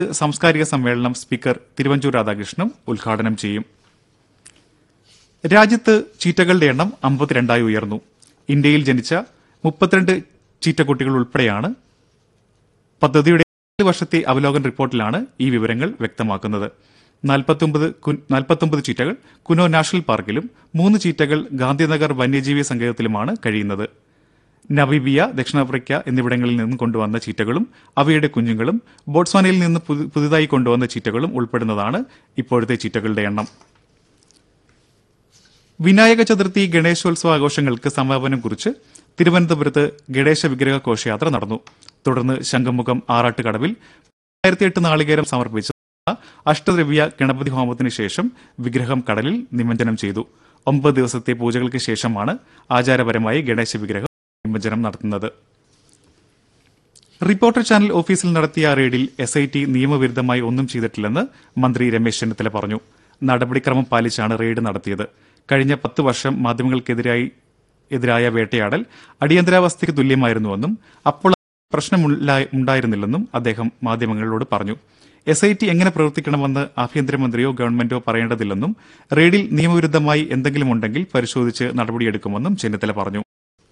സാംസ്കാരിക സമ്മേളനം സ്പീക്കർ തിരുവഞ്ചൂർ രാധാകൃഷ്ണനും ഉദ്ഘാടനം ചെയ്യും രാജ്യത്ത് ചീറ്റകളുടെ എണ്ണം അമ്പത്തിരണ്ടായി ഉയർന്നു ഇന്ത്യയിൽ ജനിച്ച മുപ്പത്തിരണ്ട് ചീറ്റക്കുട്ടികൾ ഉൾപ്പെടെയാണ് പദ്ധതിയുടെ നാല് വർഷത്തെ അവലോകന റിപ്പോർട്ടിലാണ് ഈ വിവരങ്ങൾ വ്യക്തമാക്കുന്നത് നാൽപ്പത്തൊമ്പത് ചീറ്റകൾ കുനോ നാഷണൽ പാർക്കിലും മൂന്ന് ചീറ്റകൾ ഗാന്ധിനഗർ വന്യജീവി സങ്കേതത്തിലുമാണ് കഴിയുന്നത് നവീബിയ ദക്ഷിണാഫ്രിക്ക എന്നിവിടങ്ങളിൽ നിന്നും കൊണ്ടുവന്ന ചീറ്റകളും അവയുടെ കുഞ്ഞുങ്ങളും ബോട്സ്വാനയിൽ നിന്ന് പുതു- പുതുതായി കൊണ്ടുവന്ന ചീറ്റകളും ഉൾപ്പെടുന്നതാണ് ഇപ്പോഴത്തെ ചീറ്റകളുടെ എണ്ണം വിനായക ചതുർത്ഥി ഗണേശോത്സവ ആഘോഷങ്ങൾക്ക് സമാപനം കുറിച്ച് തിരുവനന്തപുരത്ത് ഗണേശ വിഗ്രഹ ഘോഷയാത്ര നടന്നു തുടർന്ന് ശംഖുമുഖം ആറാട്ടുകടവിൽ ആയിരത്തി എട്ട് നാളികേരം സമർപ്പിച്ച അഷ്ടദ്രവ്യ ഗണപതി ഹോമത്തിന് ശേഷം വിഗ്രഹം കടലിൽ നിമജ്ജനം ചെയ്തു ഒമ്പത് ദിവസത്തെ പൂജകൾക്ക് ശേഷമാണ് ആചാരപരമായി ഗണേശ വിഗ്രഹം നിമജ്ജനം നടത്തുന്നത് റിപ്പോർട്ടർ ചാനൽ ഓഫീസിൽ നടത്തിയ റെയ്ഡിൽ എസ് ഐ ടി നിയമവിരുദ്ധമായി ഒന്നും ചെയ്തിട്ടില്ലെന്ന് മന്ത്രി രമേശ് ചെന്നിത്തല പറഞ്ഞു നടപടിക്രമം പാലിച്ചാണ് റെയ്ഡ് നടത്തിയത് കഴിഞ്ഞ പത്ത് വർഷം മാധ്യമങ്ങൾക്കെതിരായി എതിരായ വേട്ടയാടൽ അടിയന്തരാവസ്ഥയ്ക്ക് തുല്യമായിരുന്നുവെന്നും അപ്പോൾ പ്രശ്നമുണ്ടാ- ഉണ്ടായിരുന്നില്ലെന്നും അദ്ദേഹം മാധ്യമങ്ങളോട് പറഞ്ഞു എസ് ഐ ടി എങ്ങനെ പ്രവർത്തിക്കണമെന്ന് ആഭ്യന്തരമന്ത്രിയോ ഗവൺമെന്റോ പറയേണ്ടതില്ലെന്നും റെയ്ഡിൽ നിയമവിരുദ്ധമായി എന്തെങ്കിലും ഉണ്ടെങ്കിൽ പരിശോധിച്ച് നടപടിയെടുക്കുമെന്നും ചെന്നിത്തല പറഞ്ഞു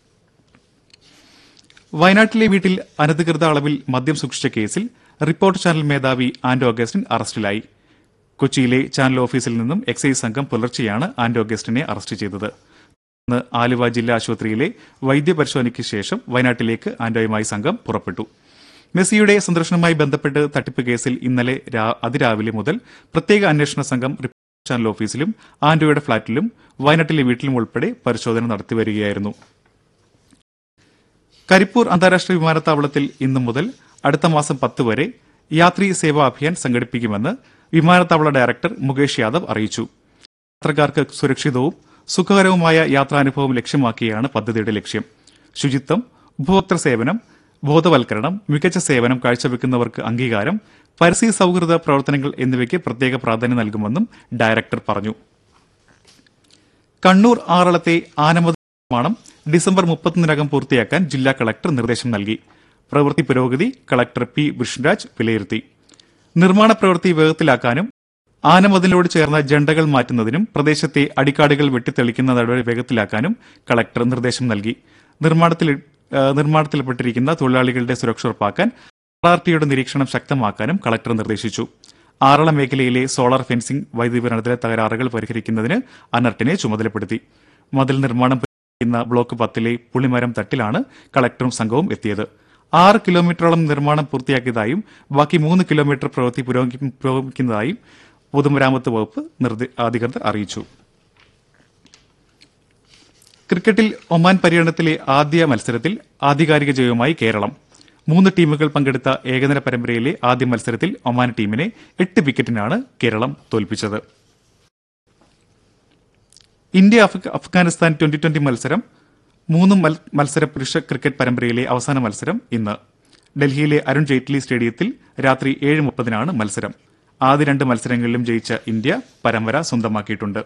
വയനാട്ടിലെ വീട്ടിൽ അനധികൃത അളവിൽ മദ്യം സൂക്ഷിച്ച കേസിൽ റിപ്പോർട്ടർ ചാനൽ മേധാവി ആന്റോ അഗസ്റ്റിൻ അറസ്റ്റിലായി കൊച്ചിയിലെ ചാനൽ ഓഫീസിൽ നിന്നും എക്സൈസ് സംഘം പുലർച്ചെയാണ് ആന്റോ അഗസ്റ്റിനെ അറസ്റ്റ് ചെയ്തത് തുടർന്ന് ആലുവ ജില്ലാ ആശുപത്രിയിലെ വൈദ്യപരിശോധനയ്ക്ക് ശേഷം വയനാട്ടിലേക്ക് ആന്റോയുമായി സംഘം പുറപ്പെട്ടു മെസ്സിയുടെ സന്ദർശനവുമായി ബന്ധപ്പെട്ട് തട്ടിപ്പ് കേസിൽ ഇന്നലെ രാ- അതിരാവിലെ മുതൽ പ്രത്യേക അന്വേഷണ സംഘം റിപ്പോർട്ടർ ചാനൽ ഓഫീസിലും ആന്റോയുടെ ഫ്ളാറ്റിലും വയനാട്ടിലെ വീട്ടിലും ഉൾപ്പെടെ പരിശോധന നടത്തിവരികയായിരുന്നു കരിപ്പൂർ അന്താരാഷ്ട്ര വിമാനത്താവളത്തിൽ ഇന്നു മുതൽ അടുത്ത മാസം പത്ത് വരെ യാത്രി സേവാ അഭിയാൻ സംഘടിപ്പിക്കുമെന്ന് വിമാനത്താവള ഡയറക്ടർ മുകേഷ് യാദവ് അറിയിച്ചു യാത്രക്കാർക്ക് സുരക്ഷിതവും സുഖകരവുമായ യാത്രാനുഭവം ലക്ഷ്യമാക്കിയാണ് പദ്ധതിയുടെ ലക്ഷ്യം ശുചിത്വം ഉപഭോക്തൃ സേവനം ബോധവൽക്കരണം മികച്ച സേവനം കാഴ്ചവെക്കുന്നവർക്ക് അംഗീകാരം പരിസ്ഥിതി സൌഹൃദ പ്രവർത്തനങ്ങൾ എന്നിവയ്ക്ക് പ്രത്യേക പ്രാധാന്യം നൽകുമെന്നും ഡയറക്ടർ പറഞ്ഞു കണ്ണൂർ ആറളത്തെ ആനമതി നിർമ്മാണം ഡിസംബർ മുപ്പത്തൊന്നിനകം പൂർത്തിയാക്കാൻ ജില്ലാ കളക്ടർ നിർദ്ദേശം നൽകി പ്രവൃത്തി പുരോഗതി കളക്ടർ പി വിഷ്ണുരാജ് വിലയിരുത്തി നിർമ്മാണ പ്രവൃത്തി വേഗത്തിലാക്കാനും ആനമതിലോട് ചേർന്ന ജണ്ടകൾ മാറ്റുന്നതിനും പ്രദേശത്തെ അടിക്കാടുകൾ വെട്ടിത്തെളിക്കുന്ന നടപടി വേഗത്തിലാക്കാനും കളക്ടർ നിർദ്ദേശം നൽകി നിർമ്മാണത്തിൽ ആ, നിർമ്മാണത്തിൽപ്പെട്ടിരിക്കുന്ന തൊഴിലാളികളുടെ സുരക്ഷ ഉറപ്പാക്കാൻ ആർ ടിയുടെ നിരീക്ഷണം ശക്തമാക്കാനും കളക്ടർ നിർദ്ദേശിച്ചു ആറളം മേഖലയിലെ സോളാർ ഫെൻസിംഗ് വൈദ്യുതി വിതരണത്തിലെ തകരാറുകൾ പരിഹരിക്കുന്നതിന് അനർട്ടിനെ ചുമതലപ്പെടുത്തി മതിൽ നിർമ്മാണം പുരോഗമിക്കുന്ന ബ്ലോക്ക് പത്തിലെ പുളിമരം തട്ടിലാണ് കളക്ടറും സംഘവും എത്തിയത് ആറ് കിലോമീറ്ററോളം നിർമ്മാണം പൂർത്തിയാക്കിയതായും ബാക്കി മൂന്ന് കിലോമീറ്റർ പ്രവൃത്തി പുരോഗമി- പുരോഗമിക്കുന്നതായും പൊതുമരാമത്ത് വകുപ്പ് നിർദ്ദേ- അധികൃതർ അറിയിച്ചു ക്രിക്കറ്റിൽ ഒമാൻ പര്യടനത്തിലെ ആദ്യ മത്സരത്തിൽ ആധികാരിക ജയവുമായി കേരളം മൂന്ന് ടീമുകൾ പങ്കെടുത്ത ഏകദിന പരമ്പരയിലെ ആദ്യ മത്സരത്തിൽ ഒമാൻ ടീമിനെ എട്ട് വിക്കറ്റിനാണ് കേരളം തോൽപ്പിച്ചത് ഇന്ത്യ അഫ്- അഫ്ഗാനിസ്ഥാൻ ട്വന്റി ട്വന്റി മത്സരം മൂന്ന് മൽ- മത്സര പുരുഷ ക്രിക്കറ്റ് പരമ്പരയിലെ അവസാന മത്സരം ഇന്ന് ഡൽഹിയിലെ അരുൺ ജെയ്റ്റ്ലി സ്റ്റേഡിയത്തിൽ രാത്രി ഏഴ് മുപ്പതിനാണ് മത്സരം ആദ്യ രണ്ട് മത്സരങ്ങളിലും ജയിച്ച ഇന്ത്യ പരമ്പര സ്വന്തമാക്കിയിട്ടുണ്ട്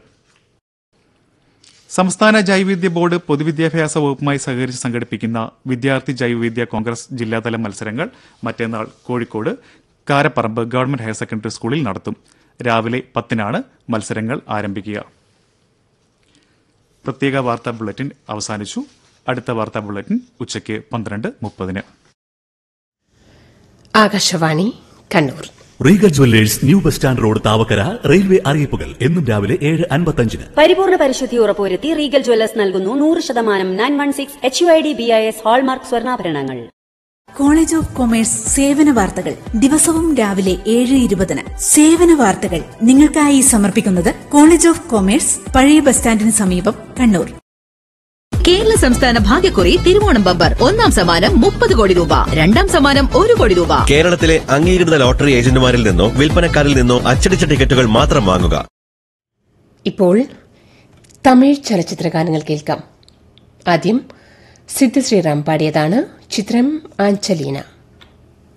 സംസ്ഥാന ജൈവവൈദ്യ ബോർഡ് പൊതുവിദ്യാഭ്യാസ വകുപ്പുമായി സഹകരിച്ച് സംഘടിപ്പിക്കുന്ന വിദ്യാർത്ഥി ജൈവവൈദ്യ കോൺഗ്രസ് ജില്ലാതല മത്സരങ്ങൾ മറ്റന്നാൾ Kozhikode Karaparamba government higher secondary സ്കൂളിൽ നടത്തും രാവിലെ പത്തിനാണ് മത്സരങ്ങൾ ആരംഭിക്കുക പ്രത്യേക വാർത്താ ബുള്ളറ്റിൻ അവസാനിച്ചു അടുത്ത വാർത്താ ബുള്ളറ്റിൻ ഉച്ചയ്ക്ക് പന്ത്രണ്ട് മുപ്പതിന് Akashvani Kannur Regal jewellers new bus stand road Thavakkara railway അറിയിപ്പുകൾ എന്നും രാവിലെ ഏഴ് അൻപത്തഞ്ചിന് പരിപൂർണ പരിശുദ്ധി ഉറപ്പുവരുത്തി റീഗൽ ജ്വല്ലേഴ്സ് നൽകുന്നു നൂറ് ശതമാനം nine one six H U I D B I S hallmark സ്വർണ്ണാഭരണങ്ങൾ കോളേജ് ഓഫ് കൊമേഴ്സ് സേവന വാർത്തകൾ ദിവസവും രാവിലെ ഏഴ് ഇരുപതിന് സേവന വാർത്തകൾ നിങ്ങൾക്കായി സമർപ്പിക്കുന്നത് കോളേജ് ഓഫ് കൊമേഴ്സ് പഴയ ബസ് സ്റ്റാൻഡിന് സമീപം കണ്ണൂർ കേരള സംസ്ഥാന ഭാഗ്യക്കുറി തിരുവോണം ബമ്പർ ഒന്നാം സമ്മാനം മുപ്പത് കോടി രൂപ രണ്ടാം സമ്മാനം ഒരു കോടി രൂപ കേരളത്തിലെ അംഗീകൃത ലോട്ടറി ഏജന്റുമാരിൽ നിന്നോ വിൽപ്പനക്കാരിൽ നിന്നോ അച്ചടിച്ച ടിക്കറ്റുകൾ മാത്രം വാങ്ങുക ഇപ്പോൾ തമിഴ് ചലച്ചിത്ര ഗാനങ്ങൾ കേൾക്കാം ആദ്യം സിദ്ധ ശ്രീറാം പാടിയതാണ് ചിത്രം ആഞ്ചലീന